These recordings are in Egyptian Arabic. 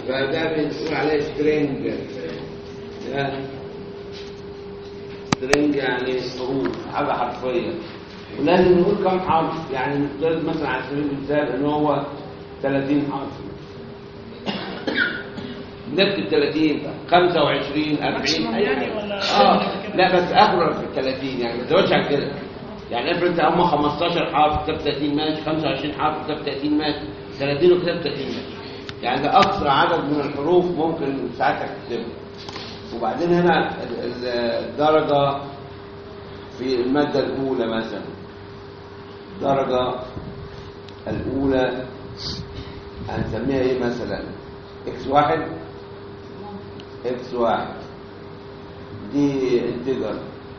فده بنقول عليه سترينج ده سترينج يعني حروف حاجة حرفية ولازم نقول كم حرف يعني نفترض مثلا على سبيل المثال ان هو 30 حرف نكتب 30 25 40 ماكسيموم أي يعني حاجة. ولا اه أقل من كده؟ لا بس اخره في ال 30 يعني ما تزودش عن كده يعني افرض انت هم 15 حرف كتبت 30 ماشي 25 حرف كتبت 30 ماشي 30 وكتبت 30 ماشي يعني ده اقصى عدد من الحروف ممكن ساعتها تكتبه وبعدين هنا ال- ال- الدرجه في الماده الاولى مثلا الدرجه الاولى هنسميها ايه مثلا اكس واحد اكس واحد دي انتجر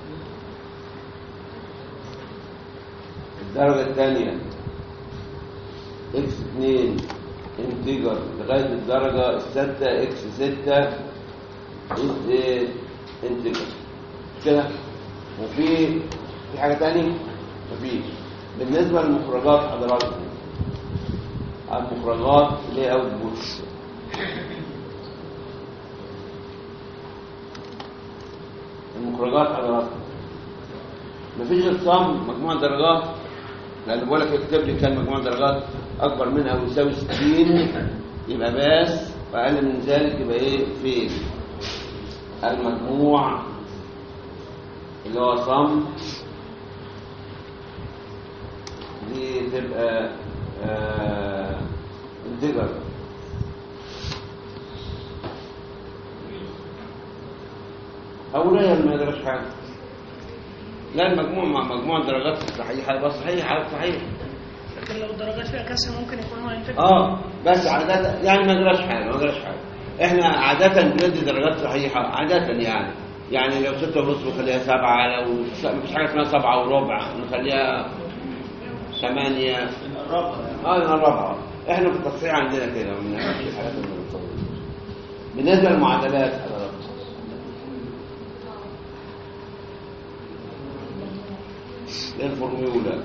الدرجة الثانية اكس اتنين انتجر لغاية الدرجة الستة اكس ستة از ايه انتجر كده وفي في حاجة تانية مفيش بالنسبة للمخرجات حضراتكم المخرجات اللي هي اوتبوت المخرجات حضراتكم مفيش غير صم مجموع درجات لان بقول لك اكتب لي كان مجموع درجات اكبر من او يساوي 60 يبقى باس واقل من ذلك يبقى ايه فين المجموع اللي هو صم دي تبقى آه انتجر او لا ما يدرس حاجه لا المجموع مع مجموع الدرجات الصحيحه يبقى صحيح على صحيح لكن لو الدرجات فيها كسر ممكن يكون هو ينتج اه بس عادة يعني ما جراش حاجه ما جراش حاجه احنا عادة بندي درجات صحيحة عادة يعني يعني لو ستة ونص نخليها سبعة لو س- مفيش حاجة اسمها سبعة وربع نخليها ثمانية اه نقربها احنا في التصحيح عندنا كده ما بنعملش الحاجات اللي بنصورها. بالنسبة للمعادلات حضرتك الفورميولا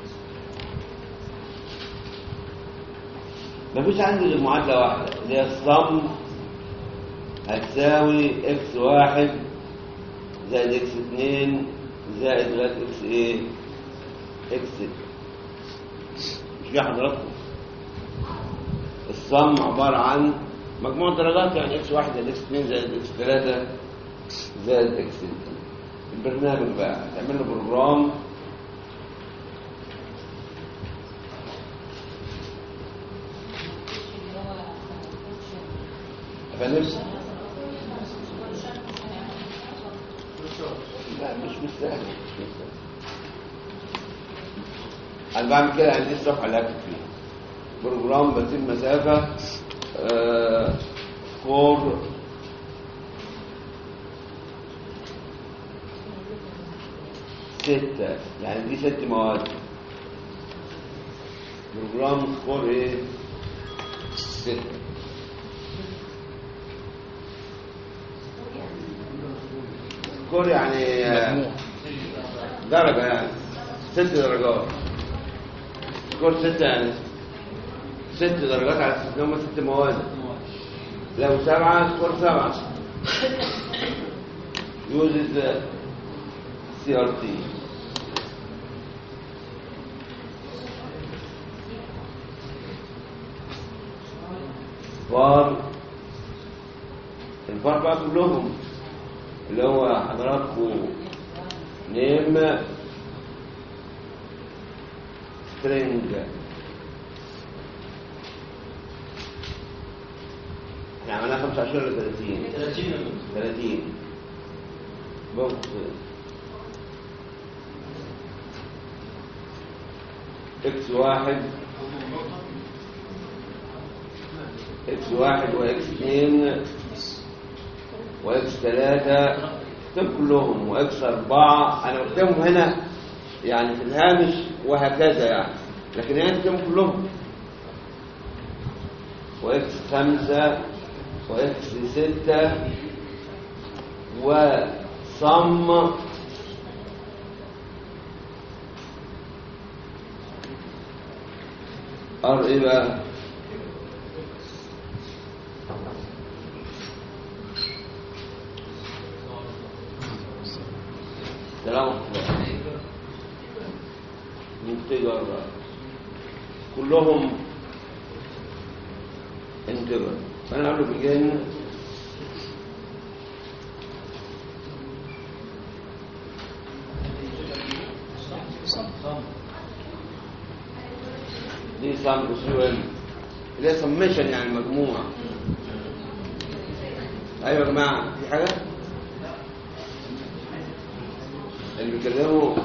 مفيش عندي غير معادلة واحدة اللي هي الصم هتساوي اكس واحد زائد اكس اتنين زائد لغاية اكس ايه اكس ستة مش في حضراتكم الصم عبارة عن مجموع درجات يعني اكس واحد زائد اكس اتنين زائد اكس تلاتة زائد اكس ستة البرنامج بقى تعمل له بروجرام فنفس لا مش مستاهل مش مستاهل انا بعمل كده عندي الصفحه اللي هكتب فيها بروجرام بسيب مسافه آه فور ستة يعني دي ست مواد بروجرام سكور ايه ستة سكور يعني آه، درجة يعني ست درجات سكور ستة يعني ست درجات على اساس ان هم ست مواد لو سبعة سكور سبعة يوزز سي ار تي فار الفار بقى كلهم اللي هو حضراتكم نيم سترينج احنا عملناها 25 ولا 30 30 30 بص اكس واحد اكس واحد واكس اثنين واكس ثلاثة اكتب كلهم واكس أربعة أنا بكتبهم هنا يعني في الهامش وهكذا يعني لكن هنا بكتبهم كلهم واكس خمسة واكس ستة وصم ار ايه بقى علامة انتجر كلهم انتجر فأنا أقول له بيجن دي سام أسوال اللي هي سمشن يعني مجموعة أيوة يا جماعة في حاجة اللي بيكلموا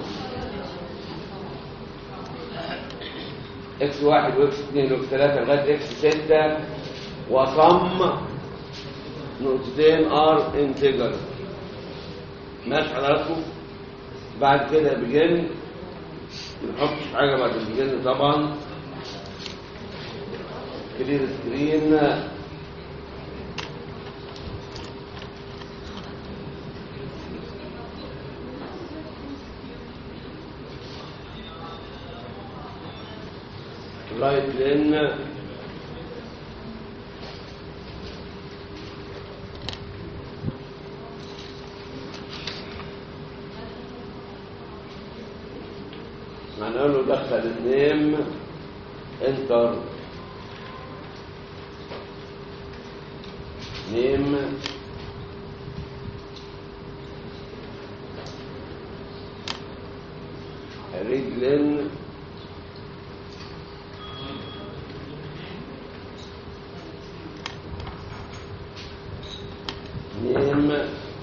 اكس واحد واكس اثنين واكس ثلاثة لغاية اكس ستة وصم نقطتين ار انتجر ماشي حضراتكم بعد كده بيجن ما نحطش حاجة بعد البيجن طبعا كلير سكرين رايت لين هنقول له دخل النيم انتر نيم رجل نيم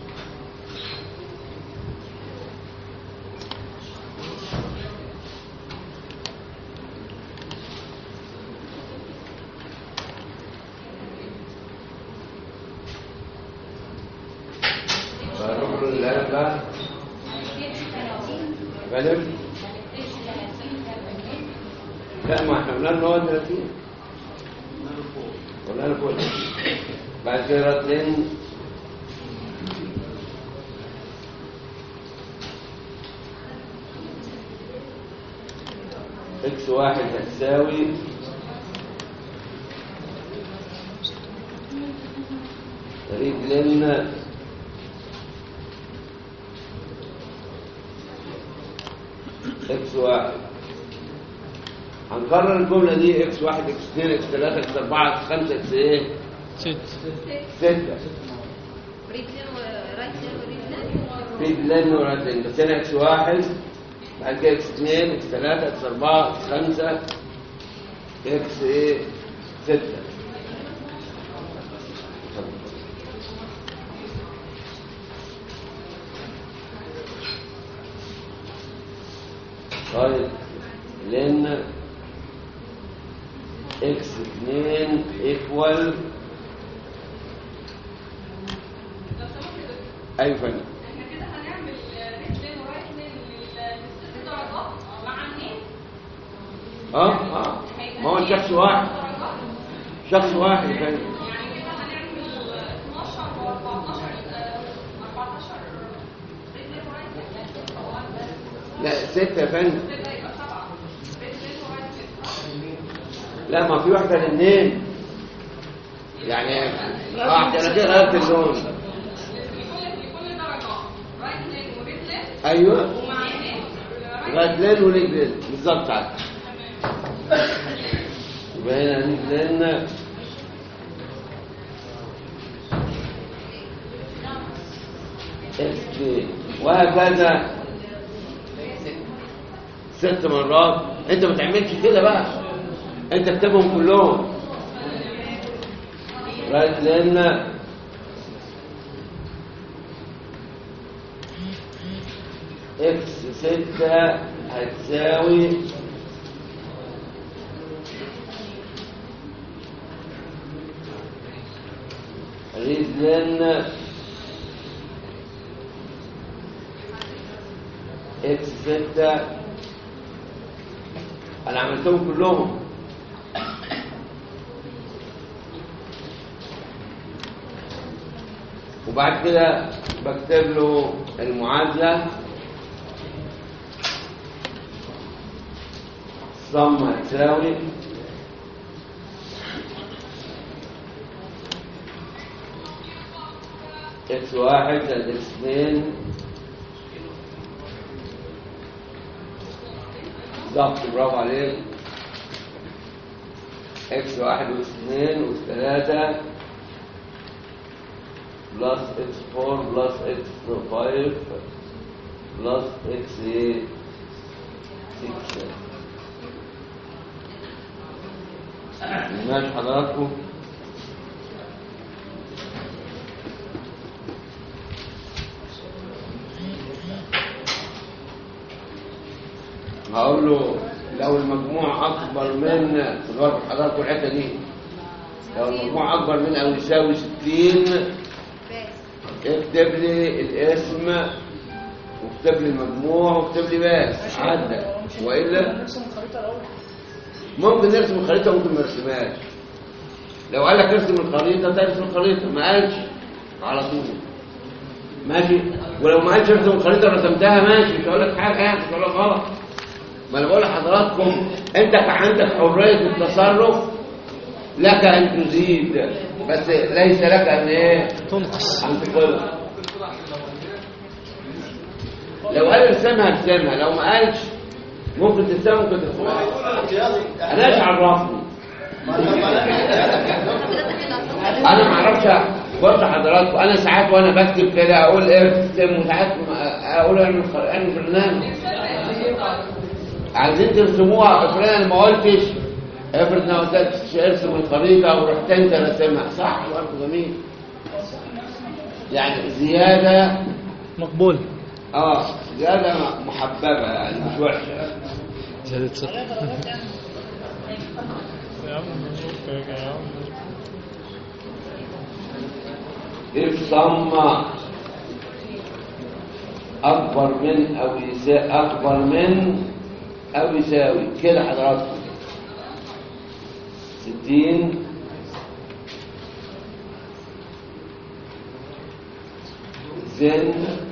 فنروح للآن بقى غالب لا ما احنا قلنا له هو 30 قلنا له فوق بعد كده رتين اكس واحد هتساوي رجلين اكس واحد هنكرر الجملة دي اكس واحد اكس اثنين اكس ثلاثة اكس اربعة اكس خمسة اكس ايه؟ ست ستة رجلين ورايت ورجلين رجلين ورجلين بس هنا اكس واحد بعد كده اكس اثنين اكس ثلاثة اكس اربعة اكس خمسة اكس ايه؟ ستة طيب لان اكس اثنين ايكوال ايوه فندم احنا كده هنعمل رجلين ورايت للست درجات مع النيم اه اه ما هو شخص واحد شخص واحد يا فندم يعني كده هنعمل 12 و 14 14 رجلين ورايت لا ستة يا فندم كده يبقى سبعة رجلين ورايت ست لا ما في واحدة للنين يعني واحدة انا كده غيرت اللون لكل لكل درجة رايت لين ورجلين ايوه ومع النيم رجلين ورجلين بالظبط عاد يبقى هنا رجلين اكس وهكذا ست مرات انت ما تعملش كده بقى انت اكتبهم كلهم رايت لان اكس ستة هتساوي رجلن اكس ستة انا عملتهم كلهم وبعد كده بكتب له المعادلة صم هتساوي اكس واحد زائد اكس اثنين بالظبط برافو عليك اكس واحد واثنين وثلاثة بلس اكس فور بلس اكس فايف بلس اكس ايه سكس ماشي حضراتكم هقول له لو المجموع اكبر من خدوا حضراتكم الحته دي لو المجموع اكبر من او يساوي 60 اكتب لي الاسم واكتب لي المجموع واكتب لي بس عدى والا نرسم الخريطة الأول ممكن نرسم الخريطه ممكن ما نرسمهاش لو قال لك ارسم الخريطه ترسم الخريطه ما قالش على طول ماشي ولو ما قالش ارسم الخريطه رسمتها ماشي مش هقول لك حاجه يعني مش هقول لك غلط ما انا بقول لحضراتكم انت كان عندك حريه التصرف لك ان تزيد بس ليس لك ان ايه تنقص ان تقل لو قال ارسمها ارسمها لو ما قالش ممكن ترسمها ممكن ترسمها انا ايش عرفني انا ما اعرفش برضه حضراتكم انا ساعات وانا بكتب كده اقول ارسم وساعات ما- اقول اعمل خ- اعمل برنامج عايزين ترسموها افرض انا ما قلتش افرض انا قلت لك ارسم الخريطه ورحت انت راسمها صح برضه جميل يعني زياده مقبول اه زياده محببه يعني مش وحشه زيادة ثقة عليها درجات يعني الصم أكبر من أو يساوي أكبر من أو يساوي كده حضراتكم ستين زن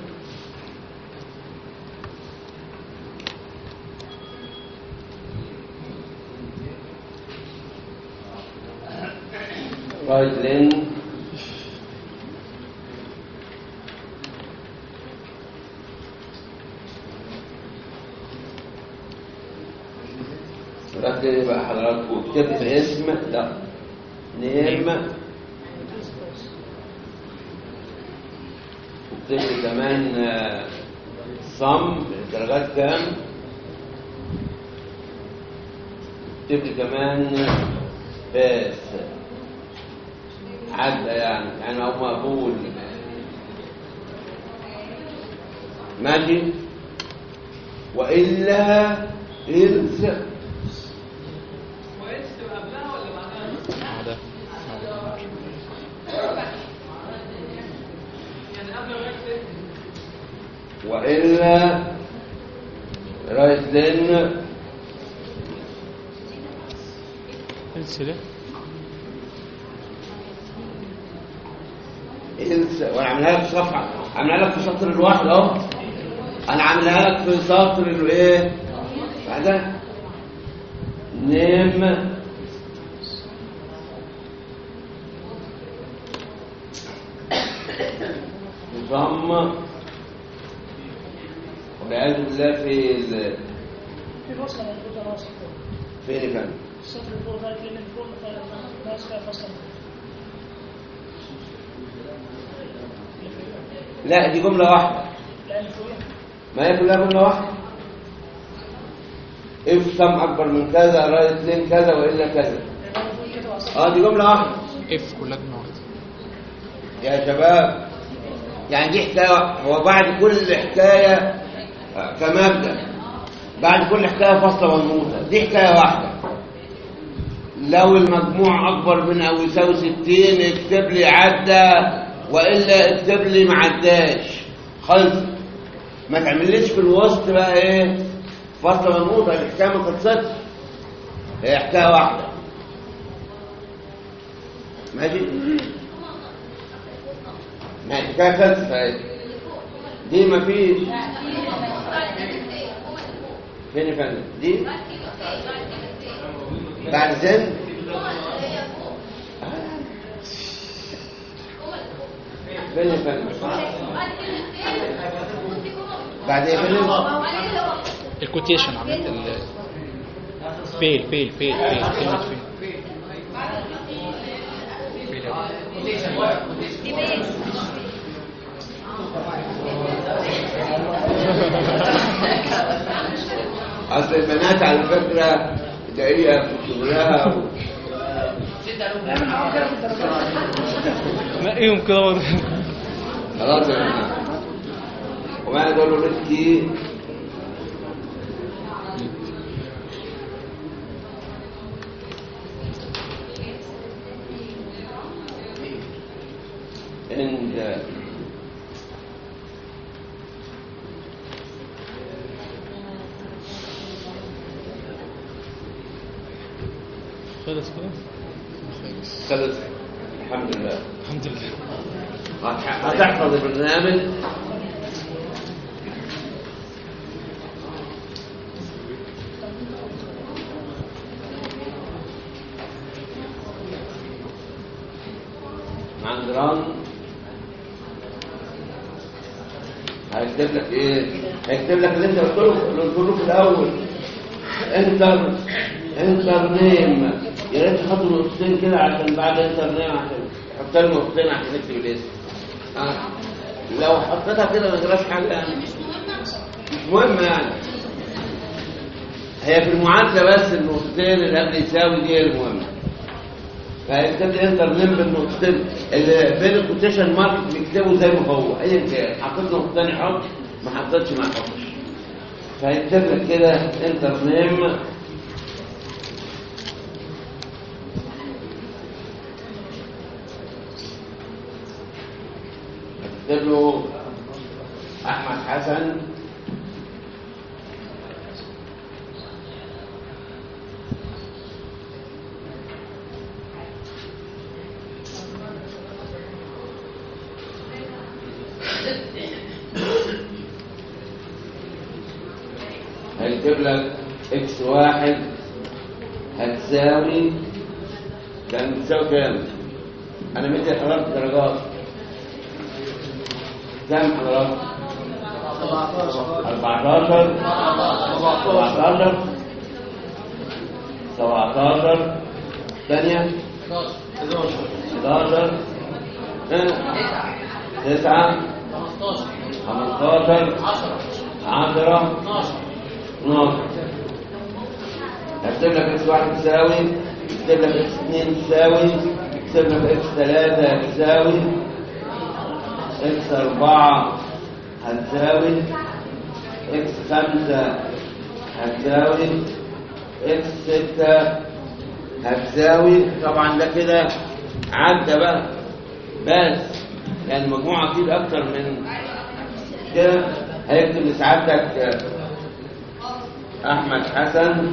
رايت لين ركز بقى حضراتكم اكتبت اسم لا نيم اكتبت كمان آه، صم الدرجات كام اكتبت كمان باس عدى يعني يعني او مقبول ماشي والا إذ بعدها وإلا رايت لين السلة إلس وأنا عاملها لك في صفحة عاملها لك في سطر الواحد أهو أنا عاملها لك في سطر الإيه؟ بعدها نيم ضم والعياذ بالله في ال... في فصلة موجودة ناقصة فوق فين يا فندم؟ السطر اللي فوق ده اللي فوق ناقص فيها فصلة لا دي جملة واحدة لا اللي فوقيها ما هي كلها جملة واحدة اف سم أكبر من كذا رايت لين كذا وإلا كذا يعني هو بيقول كده على السطر اه دي جملة واحدة اف كلها جملة واحدة يا شباب يعني دي حكاية هو بعد كل حكاية آه، كمبدأ بعد كل حكاية فصلة ونوتة دي حكاية واحدة لو المجموع أكبر من أو يساوي ستين اكتب لي عدى وإلا اكتب لي ما عداش خلص ما تعمليش في الوسط بقى ايه فصلة ونوتة الحكاية ما خلصتش هي حكاية واحدة ماشي ما الحكاية خلصت اهي دي مفيش فين يا فندم دي بعد زن فين يا فندم بعد ايه يا فندم الكوتيشن عملت ال فيل فيل فيل فيل كلمة فيل دي بيس اصل البنات على فكره دقيقه في شغلها و... نقيهم كده برضه. خلاص يا جماعه وبعد اقول له رزقي عند خلص كده خلص الحمد لله الحمد لله هتح- هتحفظ البرنامج عند ران هيكتب لك ايه هيكتب لك اللي انت قلت له اللي قلت له في الاول انتر انتر نيم يا ريت تحط نقطتين كده عشان بعد انتر نيم عشان حط لي نقطتين عشان نكتب الاسم آه. لو حطيتها كده ما تجراش حاجه يعني مش مهم يعني هي في المعادله بس النقطتين اللي قبل يساوي دي هي المهمه فيكتب لي انتر نيم بالنقطتين اللي بين الكوتيشن مارك بيكتبه زي ما هو ايا كان حطيت نقطتين يحط ما حطيتش ما يحطش فيكتب لك كده انتر نيم هتكتب له احمد حسن هيكتب لك اكس واحد هتساوي كان بتساوي كام؟ انا مدي حضرتك درجات كام حضرتك؟ 14 17 17 ثانية 11 9 15 10 12 هكتب لك اكس واحد تساوي اكتب لك اكس اثنين تساوي اكتب لك اكس ثلاثة تساوي اكس أربعة هتساوي اكس خمسة هتساوي اكس ستة هتساوي طبعا ده كده عدى بقى بس يعني مجموعة أكيد أكتر من كده هيكتب لسعادتك أحمد حسن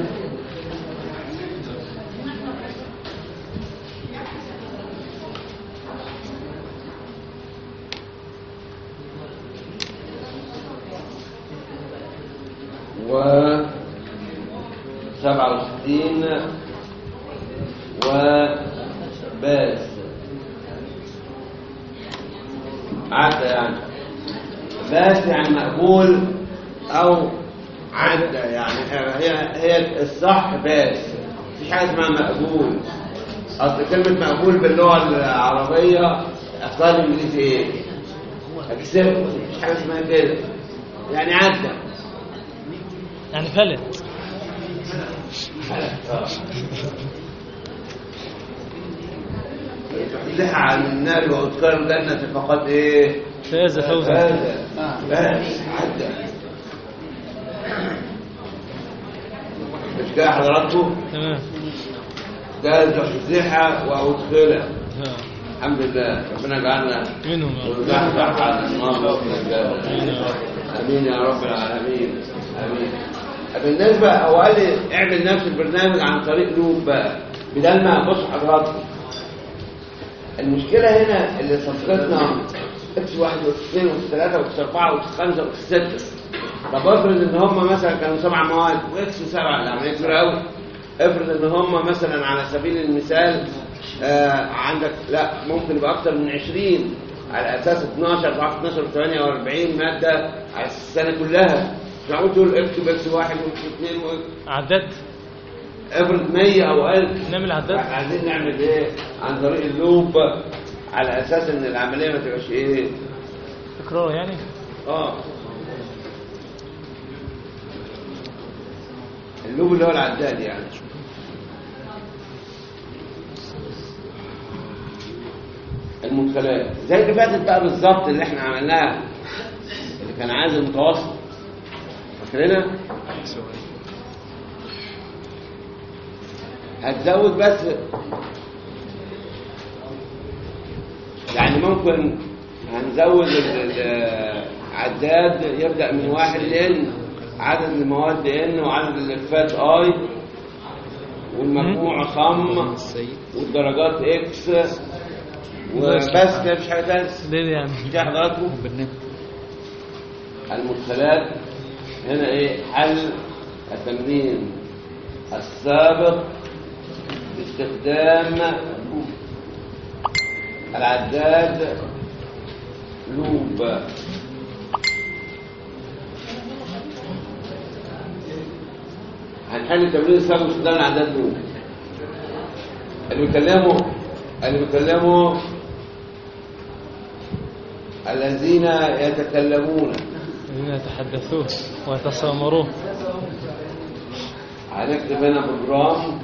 و سبعة وستين وباس عدى يعني باس يعني مقبول أو عدى يعني هي هي الصح باس مفيش حاجة اسمها مقبول أصل كلمة مقبول باللغة العربية أصلها الإنجليزي إيه؟ أكسبت مفيش حاجة اسمها كده يعني عدى يعني فلت تحزح عن النار وأذكار الجنة فقط إيه؟ فاز فوزا هذا بس عدى مش كده حضراتكم؟ تمام ده تحزحها وأدخلها ها. الحمد لله ربنا يجعلنا منهم يا رب. ونزحزح عن النار والجنة. آمين يا رب. امين يا رب العالمين امين بالنسبه هو قال لي اعمل نفس البرنامج عن طريق لوب بقى بدل ما بص حضراتكم المشكله هنا اللي صفقتنا اكس واحد واكس اثنين واكس ثلاثه واكس اربعه واكس خمسه واكس سته طب افرض ان هم مثلا كانوا سبع مواد واكس سبعه العمليه كبيره قوي افرض ان هم مثلا على سبيل المثال آه عندك لا ممكن يبقى اكتر من 20 على اساس 12 4 12 48 ماده على السنه كلها مش معقول تقول اكس باكس واحد واكس اثنين واكس عدت افرض 100 او 1000 نعمل عداد عايزين نعمل ايه عن طريق اللوب على اساس ان العمليه ما تبقاش ايه تكرار يعني اه اللوب اللي هو العداد يعني المدخلات زي اللي فاتت بقى بالظبط اللي احنا عملناها اللي كان عايز المتوسط فاكرينها هتزود بس يعني ممكن هنزود ال- العداد يبدأ من واحد لن عدد المواد ان وعدد اللفات اي والمجموع صم والدرجات اكس وبس كده مفيش حاجه تانية ليه يعني دي حضراتكم المدخلات هنا ايه حل التمرين السابق باستخدام العداد لوب هنحل التمرين السابق باستخدام العداد لوب اللي بيكلموا اللي بيكلموا الذين يتكلمون الذين يتحدثون ويتسامرون هنكتب هنا بروجرام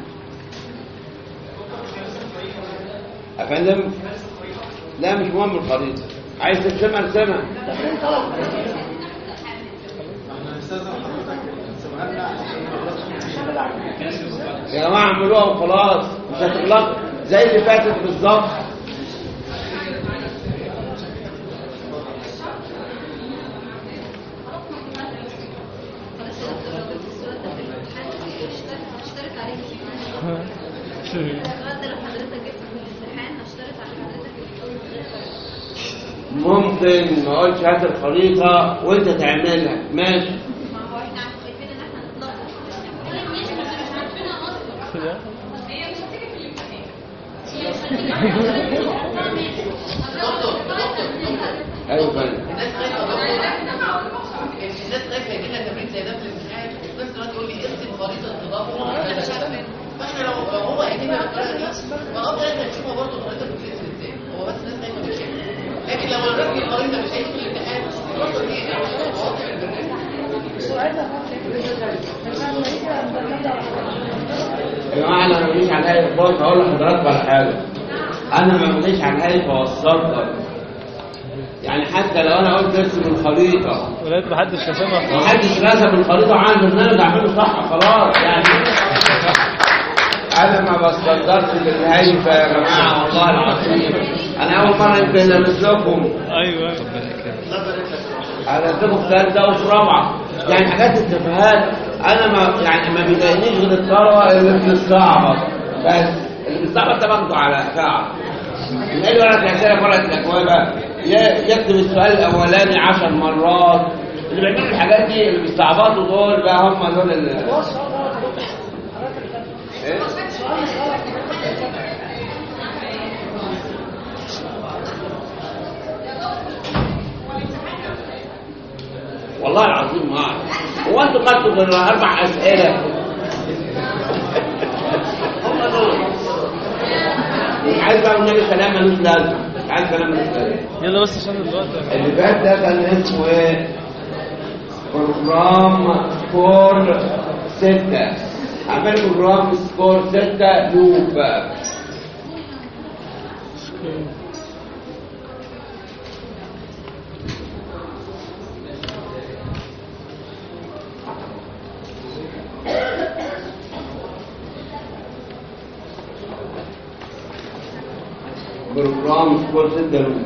يا فندم لا مش مهم الخريطة عايز ترسمها ارسمها يا جماعة اعملوها وخلاص مش هتغلط زي اللي فاتت بالظبط خلاص يا دكتور لو جبت السؤال ده في الامتحان هشترك هشترك عليك السؤال ده لو حضرتك جبته في الامتحان هشترك على حضرتك ممكن ما اقولش هات الخريطة وانت تعملها ماشي ما هو احنا خايفين ان احنا نتلخبط مش عارفينها اصلا هي مش هتيجي في الامتحان ايوه فندم الناس خايفه الناس خايفه يجي لنا تمرين زي ده في الامتحان وفي نفس الوقت يقول لي ارسم خريطه اضافه فاحنا لو لو هو هيجيبها بالطريقه دي فافضل احنا نشوفها برضه الخريطه بتترسم ازاي هو بس الناس خايفه من كده لكن لو الراجل الخريطه مش هيجي في الامتحان برضه دي واضح البرنامج سرعتها يا جماعه انا ما بجيش على الهاي خالص هقول لحضراتكم على حاجه انا ما بجيش على الهاي فوصلتك يعني حتى لو انا قلت ارسم الخريطه ولقيت محدش رسمها خلاص محدش رسم الخريطه وعامل برنامج اعمله صح خلاص يعني انا ما بستقدرش بالهايفه يا جماعه والله العظيم انا اول مره يمكن امثلكم ايوه ايوه انا اديكم في ثالثه وفي رابعه يعني حاجات التفاهات انا ما يعني ما بيضايقنيش غير الطلبه اللي بتستعبط بس اللي بيستعبط ده باخده على ساعه يلاقي ورقه الاسئله ورقه الاجوبه ي- يكتب السؤال الاولاني عشر مرات اللي بيعملوا الحاجات دي اللي بيستعبطوا دول بقى هم دول اللي هو السؤال غلط يا دكتور حضرتك اللي كاتبه إيه؟ السؤال مش غلط حضرتك اللي كاتبه والله العظيم ما اعرف هو انتوا خدتوا غير اربع اسئله هم دول مش عايز بقى النبي كلام ملوش لازمه مش عايز كلام ملوش لازمه يلا بس عشان الوقت اللي فات ده كان اسمه ايه؟ بروجرام سكور ستة عمل بروجرام سكور ستة لوب بروجرام سكور ستة لوب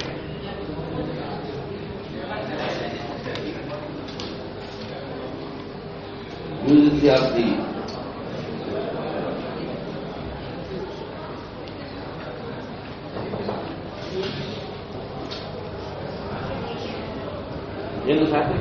use CRT. يلا ساعتك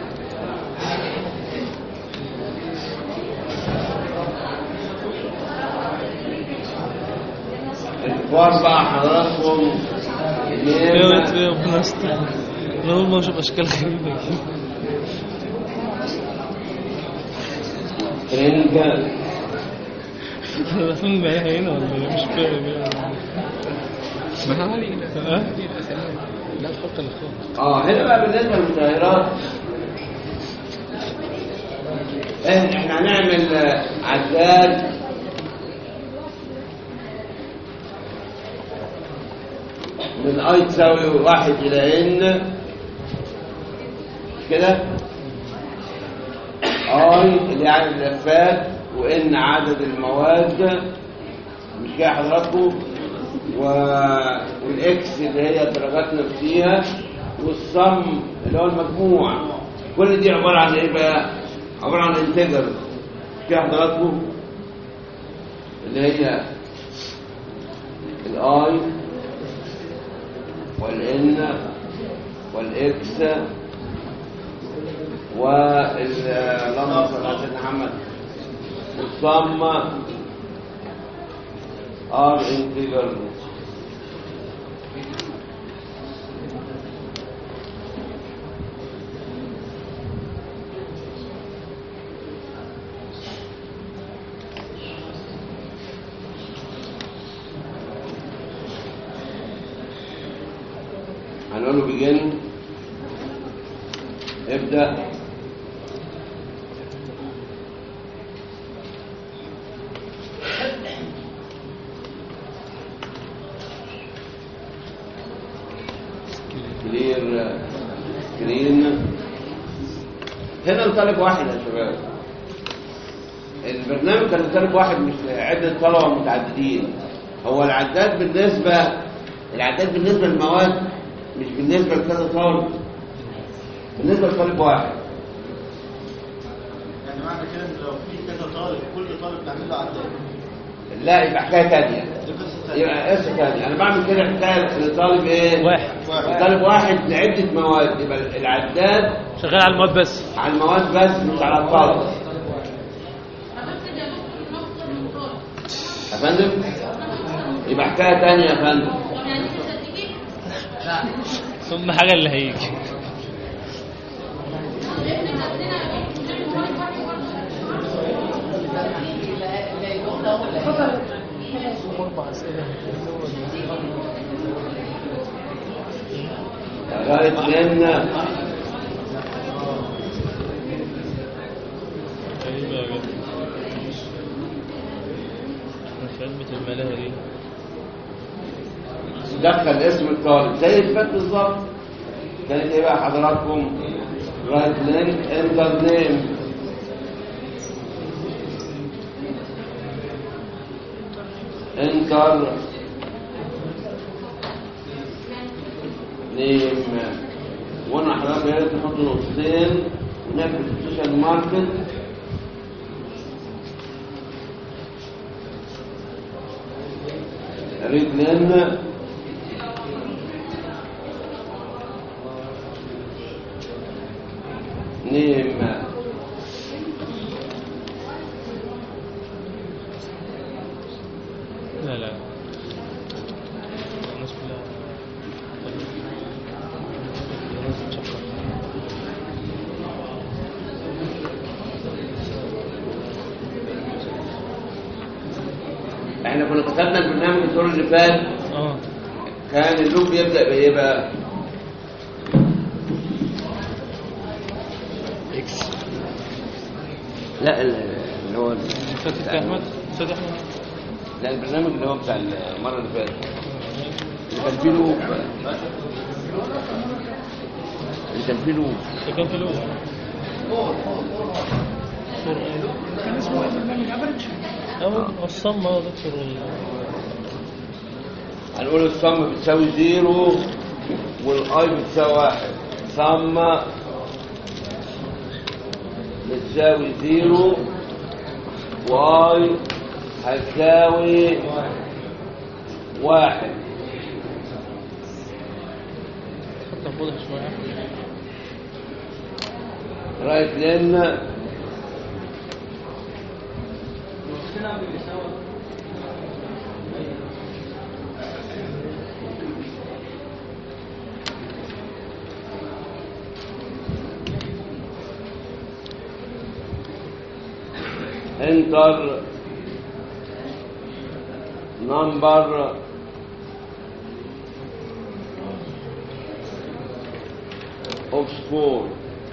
الكبار بقى حضراتكم يا ريت يا ربنا يستر انا اول ما اشوف اشكال غريبه كده تريننج داخلين معايا هنا ولا ايه مش فاهم يعني ما علينا ها؟ لا تحط الاخوات اه هنا بقى بالنسبه للمسيرات إيه، احنا هنعمل آه، عداد من اي تساوي واحد الى ان مش كده اي اللي هي عدد اللفات وان عدد المواد مش كده حضراتكم و... والاكس اللي هي درجات نفسيها والصم اللي هو المجموع كل دي عباره عن ايه بقى عباره عن انتجر مش كده حضراتكم اللي هي الاي والان والاكس وال اللهم صل على سيدنا محمد والصم ار انتجر هنقول له begin ابدأ كلير سكرين هنا الطالب واحد يا شباب البرنامج كان طالب واحد مش عدة طلبة متعددين هو العداد بالنسبة العداد بالنسبة للمواد مش بالنسبة لكذا طالب بالنسبة لطالب واحد يعني معنى كده ان لو في كذا طالب كل طالب نعمل له عداد لا يبقى حكاية تانية دي قصه ثانيه يبقى قصة تانية أنا بعمل كده حكاية لطالب إيه؟ واحد طالب واحد لعدة مواد يبقى العداد شغال على المواد بس على المواد بس مش على الطالب يا فندم يبقى حكاية تانية يا فندم ثم حاجة اللي هيجي اللي هيقول ده هو اللي هيقول. أربع أسئلة لغاية لأن غريبة يا جدع أنا في علبة الملاهي دي دخل اسم الطالب زي اللي فات بالظبط كانت ايه بقى حضراتكم رايت لين انتر نيم انتر نيم وانا حضرتك يا ريت نحط نقطتين ونكتب السوشيال ماركت ريت لين نيم لا لا الناس كلها الناس بتشكر احنا كنا كتبنا البرنامج الدور اللي فات اه كان اللوب بيبدا بايه بقى؟ اكس لا ال- اللي هو فاتت يا احمد فاتت احمد لا البرنامج اللي هو بتاع المره اللي فاتت اللي كان فيه لوب اللي كان فيه لوب ده كان في الاول كان اسمه ايه برنامج افريج اه الصم اه دكتور ال- هنقول الصم بتساوي زيرو والاي بتساوي واحد صم بتساوي زيرو واي هتساوي واحد حتى خدها شوية رايت لين انتر number of school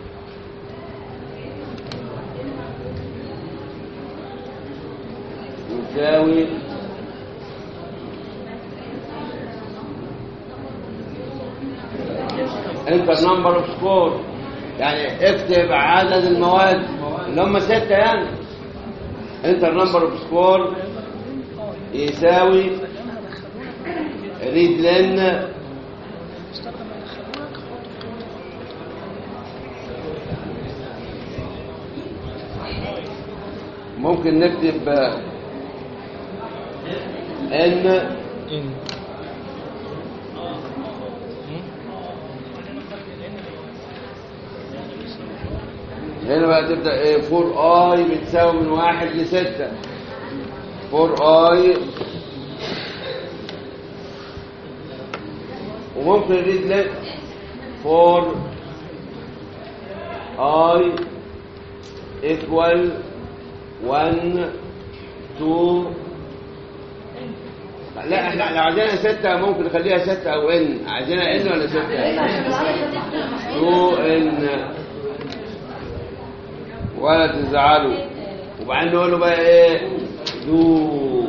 يساوي انت النمبر اوف سكور يعني اكتب عدد المواد اللي هم ستة يعني انت النمبر اوف سكور يساوي ريد لن ممكن نكتب ان إن هنا بقى تبدأ ايه 4 اي بتساوي من واحد لستة 4 اي وممكن نريد لك 4 اي equal 1 2 لا احنا لو عايزينها ستة ممكن نخليها ستة او ان عايزينها ان ولا ستة؟ 2 ان ولا تزعلوا وبعدين نقول له بقى ايه دو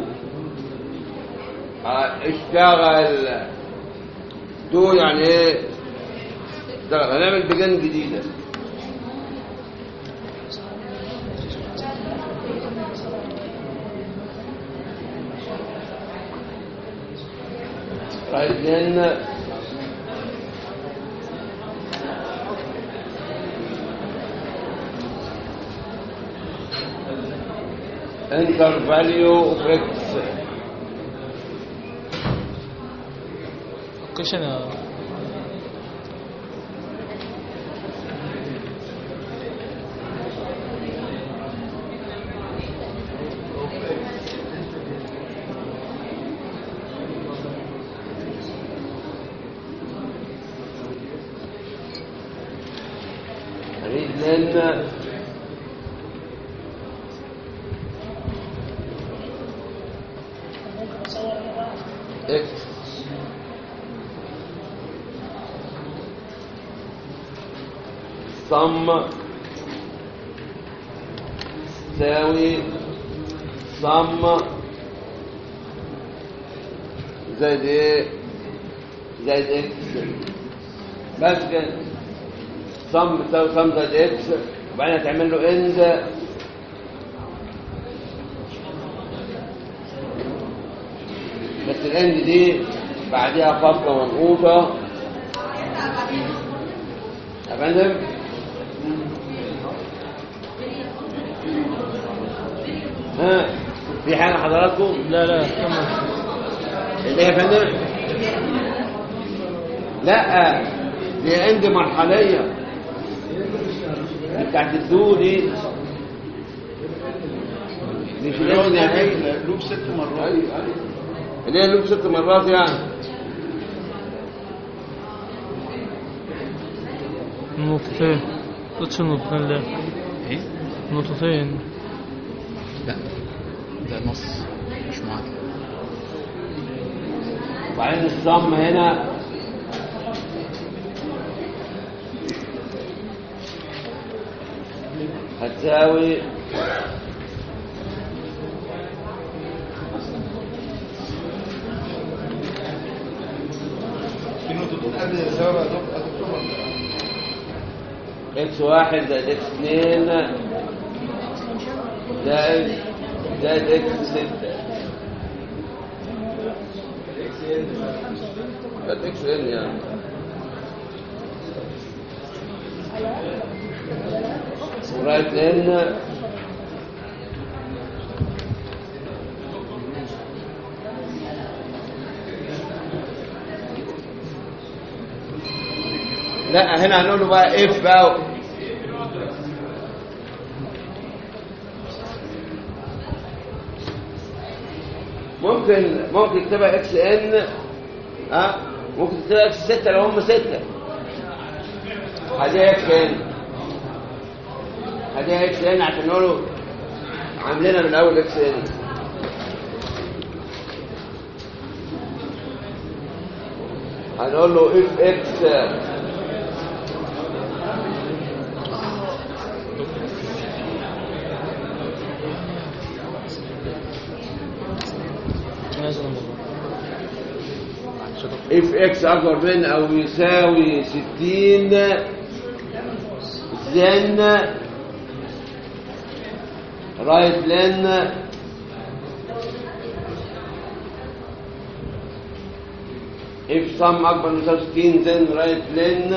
آه، اشتغل دو يعني ايه اشتغل هنعمل بجان جديدة right then enter value of x question uh, read then x sum تساوي sum زائد ايه زائد اكس بس كده صم بتساوي صم زائد اكس وبعدين هتعمل له اند بس الاند دي بعديها فاصله منقوطه يا فندم ها في حاجه حضراتكم لا لا كمل اللي هي يا فندم لا دي عندي مرحليه دي بتاعت الدو دي مش العند نهائي لوب ست مرات ايوه ايوه اللي هي لوب ست مرات يعني نقطتين قلتش نقطتين ليه ايه نقطتين لا ده نص مش معادلة وبعدين الصم هنا هتساوي في نقطتين قبل الزاوية يا دكتور- يا دكتور اكس واحد زائد اكس اثنين زائد زائد اكس ستة زائد اكس ان يعني ورايت ان لا هنا هنقول له بقى اف بقى ممكن ممكن تبقى اكس ان ها ممكن تبقى اكس 6 لو هم 6 هدي اكس ان هدي اكس ان عشان نقوله عاملينها من اول اكس ان هنقول له اف اكس لازم والله اف اكس اكبر من او يساوي 60 then right lane if sum اكبر من يساوي 60 then right lane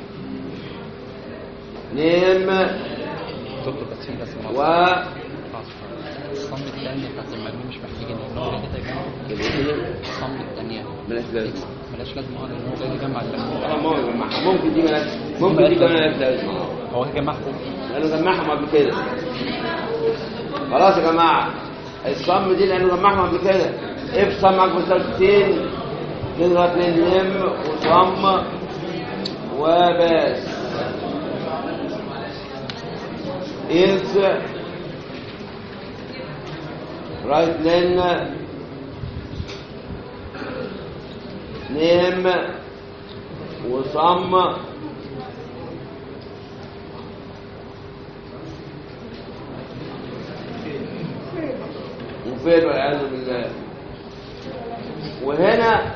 name دكتور بس بس و الصم الثانية بتاعت المجنون مش محتاجين ان هو كده يجمع الصم الثانية ملاش لازمه ملاش لازمة اه لان هو جاي يجمع المجنون اه ما هو يجمعها. ممكن دي ملاش ممكن دي كمان ملاش لازمه هو جمعهم لانه جمعهم قبل كده خلاص يا جماعه الصم دي لانه جمعهم قبل كده اف صم اكبر من 60 نضغط نلم وصم وبس is right lane name وصم وفين والعياذ بالله وهنا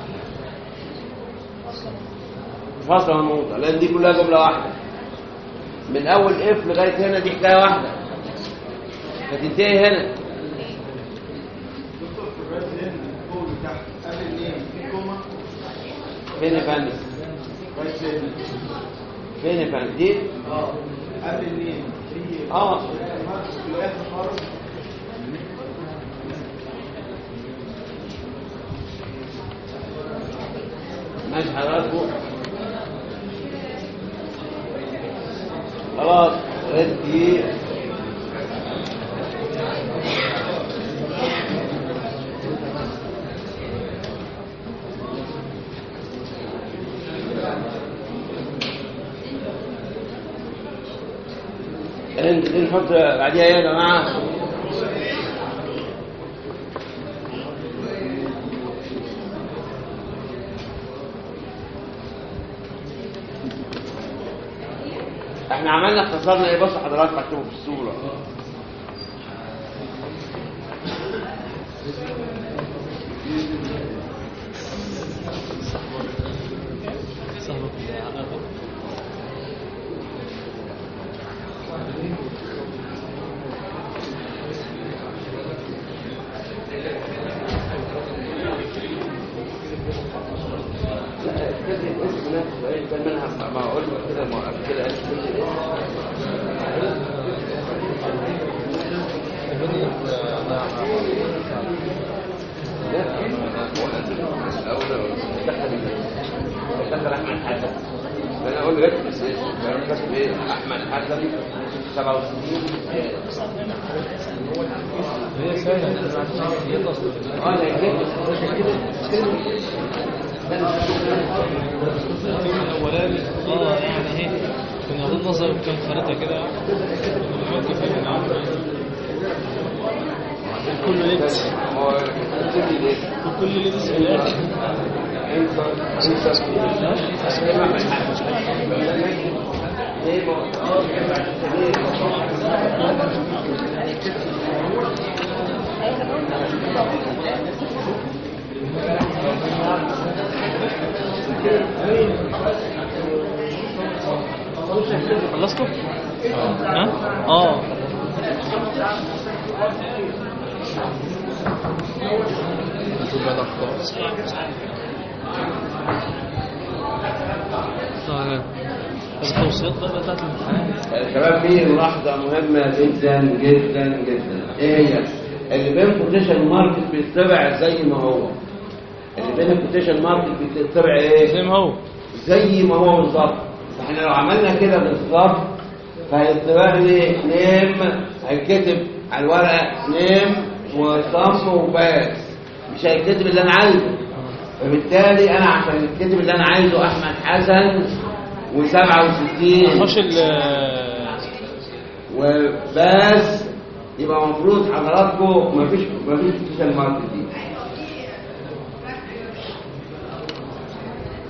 فصل النقطة لأن دي كلها جملة واحدة من أول اف لغاية هنا دي حكاية واحدة فتنتهي هنا دكتور في الرايت لين فوق وتحت قبل النيم في كوما فين يا فندم؟ رايت لين فين يا فندم؟ دي؟ اه قبل النيم في اه ماركس في الاخر خالص ماشي حضراتكم خلاص ادي انت دي نحط بعديها ايه يا جماعه احنا عملنا اختصرنا ايه بص حضرتك هتشوفوا في الصوره صاحبك لا اكتب الاسم نفسه ايه كان منها ما اقول لك كده ما قبل كده اسم كل دخل احمد حسن فانا اقول له اكتب اسم فانا كاتب ايه احمد حسن 67 هي فعلا هي تصل اه لا يكتب الفيلم الاولاني اه يعني ايه كنا واخدين نظر كان خريطه كده بنحط فيه من عمرو كله لبس هو كاتب لي ليه وكل لبس في الاخر خلصتوا؟ ها؟ اه نشوف بقى الأخطاء طيب بس التوصيات بقى بتاعت الامتحان شباب في ملاحظة مهمة جدا جدا جدا ايه هي؟ اللي بين كوتيشن ماركت بيتبع زي ما هو اللي بين الكوتيشن ماركت بيتبع ايه؟ زي ما هو زي ما هو بالظبط فاحنا لو عملنا كده بالظبط فهيتبع لي نيم هيتكتب على الورقة نيم وصم وباس مش هيتكتب اللي انا عايزه فبالتالي انا عشان يتكتب اللي انا عايزه احمد حسن و67 مش ال وبس يبقى المفروض حضراتكم مفيش مفيش سوشيال ماركت دي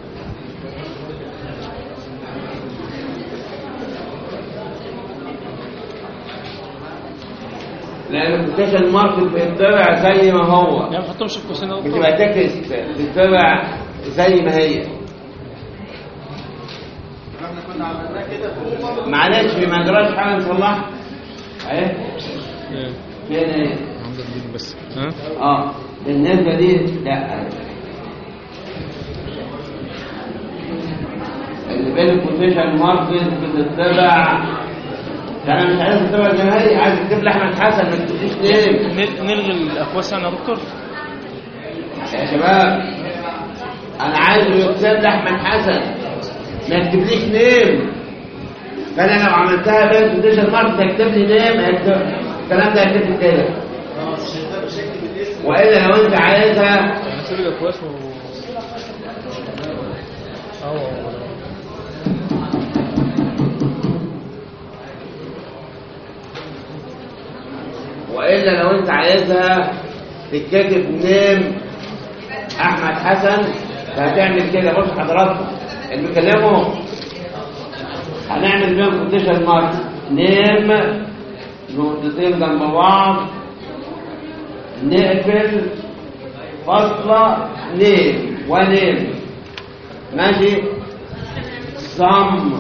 لان الكوتيشن مارك بيتبع زي ما هو يعني ما تحطهمش في قوسين يا دكتور بتبقى تكست بتتبع زي ما هي احنا كنا عملناه كده في معلش ما جراش حاجه نصلحها اهي إيه. فين ايه عندك دي بس ها اه بالنسبه دي لا اللي بين البوزيشن ماركت بتتبع انا مش عايز تتبع زي ما هي عايز تكتب لي احمد حسن ما تكتبليش نيم نل- نلغي الاكواس يعني يا دكتور يا شباب انا عايز يكتب لي احمد حسن ما يكتبليش نيم فانا لو عملتها بين البوزيشن ماركت هيكتب لي نيم هيكتب الكلام ده هيكتب لي كده اه عشان ده بشكل الاسم والا لو انت عايزها يعني سيب الاكواس و اه والله. والا لو انت عايزها تتكتب نيم احمد حسن فهتعمل كده بص حضراتكم اللي بيكلمه هنعمل بيهم كونديشن مارك نيم نقطتين جنب بعض نقفل فاصلة نيم ونيم ماشي صم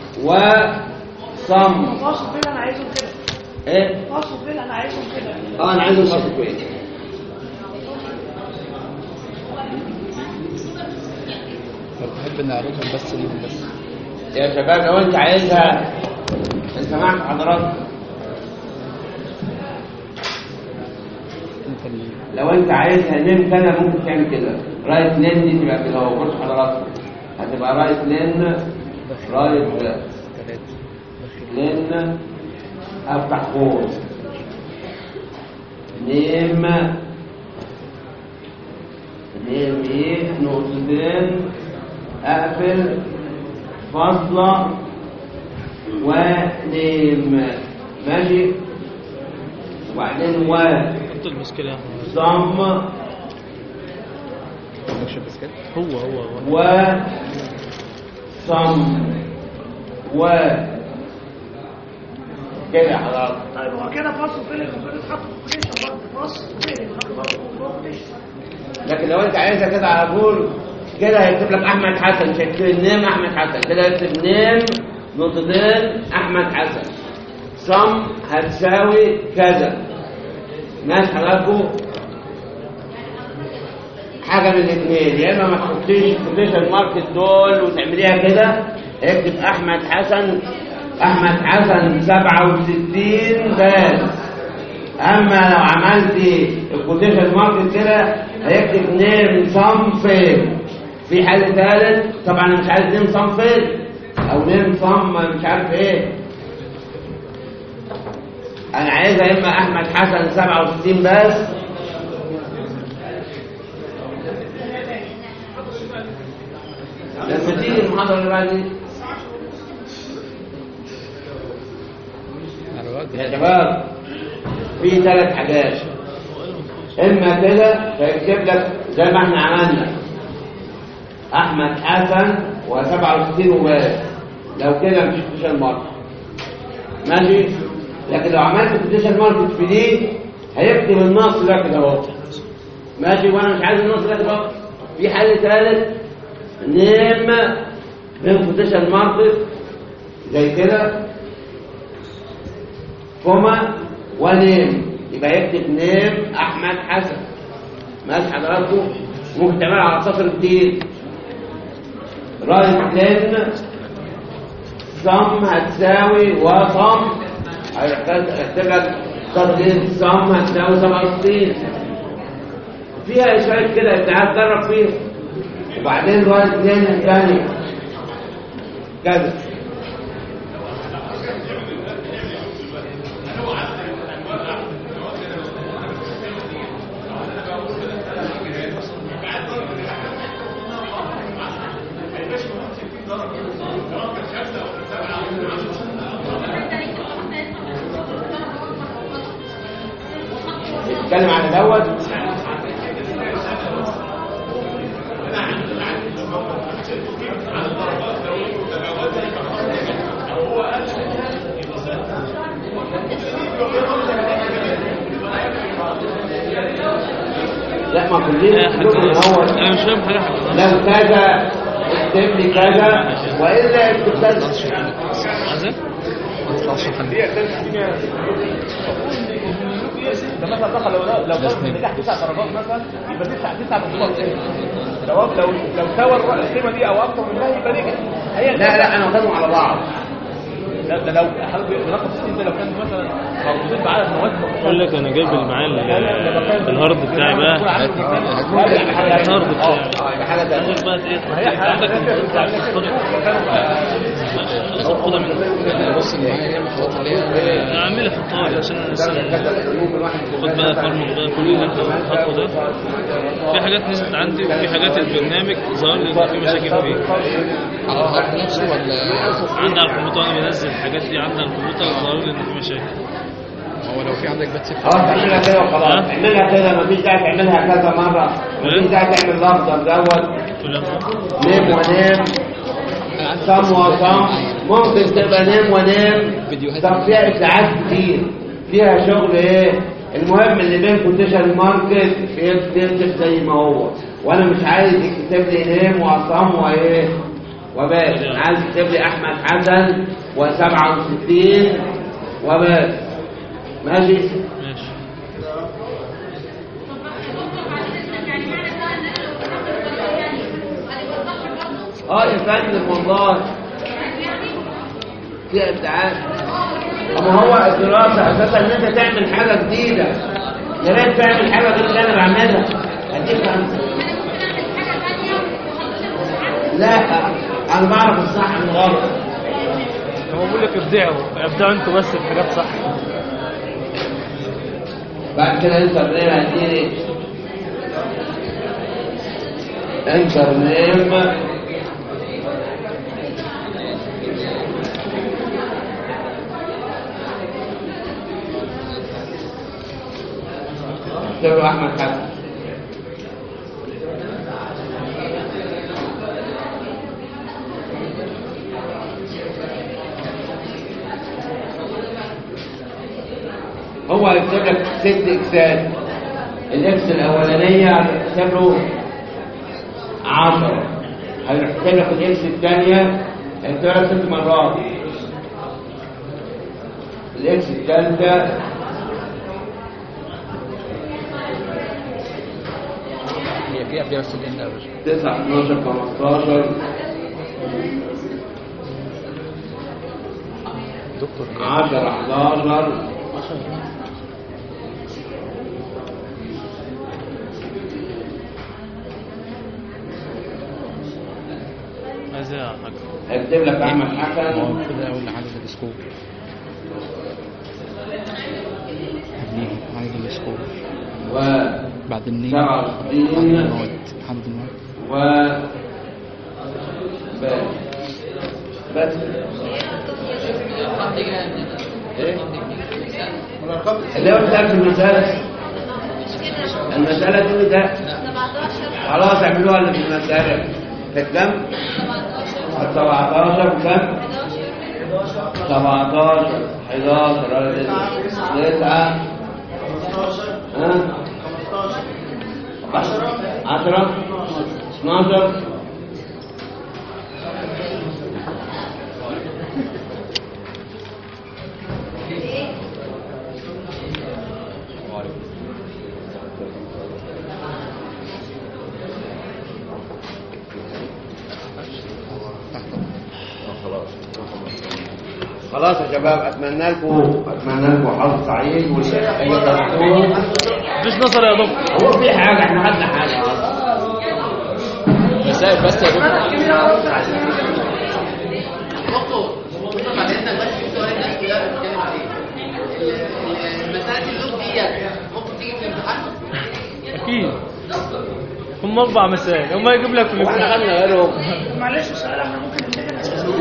وصم فاصل فين انا عايزهم كده ايه فاصل فين انا عايزهم كده اه انا عايز اوصل كويس بحب نعرضهم بس ليهم بس يا شباب لو انت عايزها انت معك حضرتك انت اللي لو انت عايزها نيم كده ممكن تعمل كده رايت لين دي تبقى كده اهو بص حضرتك هتبقى رايت لين رايت ثلاثة لين افتح قوس نيم نيم ايه نقطتين اقفل فاصلة ونيم ماشي وبعدين و حط المشكلة يا أحمد. صم مش بس كده هو هو هو و صم و كده يا حضرتك طيب هو كده فاصل فين المفروض يتحط في كوتيشن برضه فاصل فين يتحط برضه جوه كوتيشن لكن لو انت عايزها كده على طول كده هيكتب لك احمد حسن شكل النيم احمد حسن كده يكتب نيم نقطتين احمد حسن صم هتساوي كذا ناس حضراتكم حاجه من الاثنين يا اما ما تحطيش كوتيشن ماركت دول وتعمليها كده اكتب احمد حسن احمد حسن 67 بس اما لو عملت الكوتيشن ماركت كده هيكتب نيم صنفين في حل ثالث طبعا أنا مش عايز نيم صنفين او نيم صم مش عارف ايه انا عايزها اما احمد حسن 67 بس لما تيجي المحاضره اللي بعد دي على الوقت يا شباب في ثلاث حاجات اما كده فيكتب لك زي ما احنا عملنا احمد حسن و67 وبس لو كده مفيش كوتيشن ماركت ماشي لكن لو عملت كوتيشن ماركت في دي هيكتب النص ده كده اهو ماشي وانا مش عايز النص ده كده اهو في حل ثالث نيم من كوتيشن ماركت زي كده كوما ونيم يبقى يكتب نيم احمد حسن ماشي حضراتكم ممكن تعملها على سطر جديد رايت لين صم هتساوي وصم هيحتاج لك سطر جديد صم هتساوي 67 فيها شويه كده انت عارف تجرب فيها وبعدين رايت لين الثاني كذا نتكلم عن دوت هم كلهم يا كلهم حاج هو انا مش فاهم حاجه حاجه لو كذا اكتب لي كذا والا اكتب كذا عايز ايه؟ ما تطلعش خليك ده مثلا دخل لو لو فرض نجح تسع درجات مثلا يبقى تسع تسع بطولات لو لو لو سوى الر- القيمه دي او اكتر منها يبقى نجح هي لا لا انا واخدهم على بعض لا ده لو حضرتك رقم 60 ده لو كان مثلا موجودين بعدد مواد اقول لك انا جايب معايا ال- الهارد بتاعي بقى الهارد بتاعي يبقى حاجه تانية عندك بقى ايه انت عندك ماشي خلاص خدها مني بص اللي معايا يعمل خطوات اللي هي اعملها في الطاوله عشان انا لسه ممكن واحد خد بقى فرمك بقى كل اللي انت الخطوه ده في حاجات نزلت عندي وفي حاجات البرنامج ظهر لي ان في مشاكل فيه على الهارد نفسه ولا عندي على الكمبيوتر انا بنزل الحاجات دي عندي على الكمبيوتر ظهر لي ان في مشاكل هو لو في عندك بات خلاص اعملها كده وخلاص اعملها كده مفيش داعي تعملها كذا مره مفيش داعي تعمل لفظه دوت نام ونام صم وصم ممكن تبقى نام ونام طب فيها ابداعات كتير فيها شغل ايه المهم اللي بينكم تشتري ماركت يكتب زي ما هو وانا مش عايز يكتب لي نام وصم وايه وبس انا عايز يكتب لي احمد حسن و67 وبس ماشي ماشي اه يا فندم والله في ابداعات اما هو الدراسه اساسا ان انت تعمل حاجه جديده يا ريت تعمل حاجه غير اللي انا بعملها اديك خمسه لا انا بعرف الصح من الغلط هو بيقول لك ابدعوا ابدعوا انتوا بس بحاجات صح بعد كده انت منين هتديني انتر نيم اكتب له احمد حسن هو هيكتب لك ست اكسات الاكس الاولانيه هتكتب له 10 هيكتب لك الاكس الثانيه هيكتب لك ست مرات الاكس الثالثه هي فيها فيها بس الان يا باشا 9 12 15 دكتور 10 11 عايز ايه يا حاج هيكتب لك احمد هو حسن المفروض اول عدد السكور قبليهم عدد السكور و بعد النيم سبعة بعد وستين. المواد حمد المواد و بس بس ايه اللي هو بتاعت المسألة المسألة دي ده 17 خلاص اعملوها اللي في المسألة كانت كام؟ 17 كام؟ 17 11 9 ها 10 10 12 خلاص يا شباب اتمنى لكم اتمنى لكم حظ سعيد واللي يقدروا مفيش نظر يا دكتور هو في حاجه احنا خدنا حاجه مسائل بس يا دكتور دكتور دكتور بعد اذنك بس في سؤال الناس كلها بتتكلم عليه ال- ال- مساله اللوب ديت ممكن تيجي في الامتحان اكيد هم اربع مسائل هم يجيب لك في واحنا الامتحان خدنا غيرهم معلش السؤال احنا ممكن نمتحن اساسا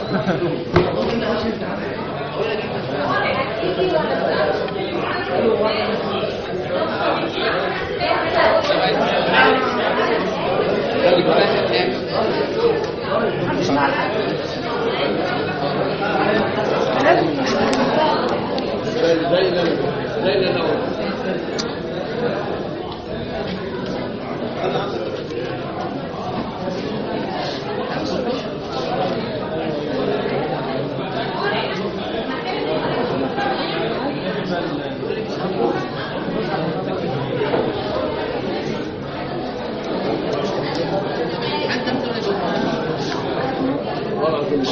محدش معاه حاجه لازم زي زي زي زي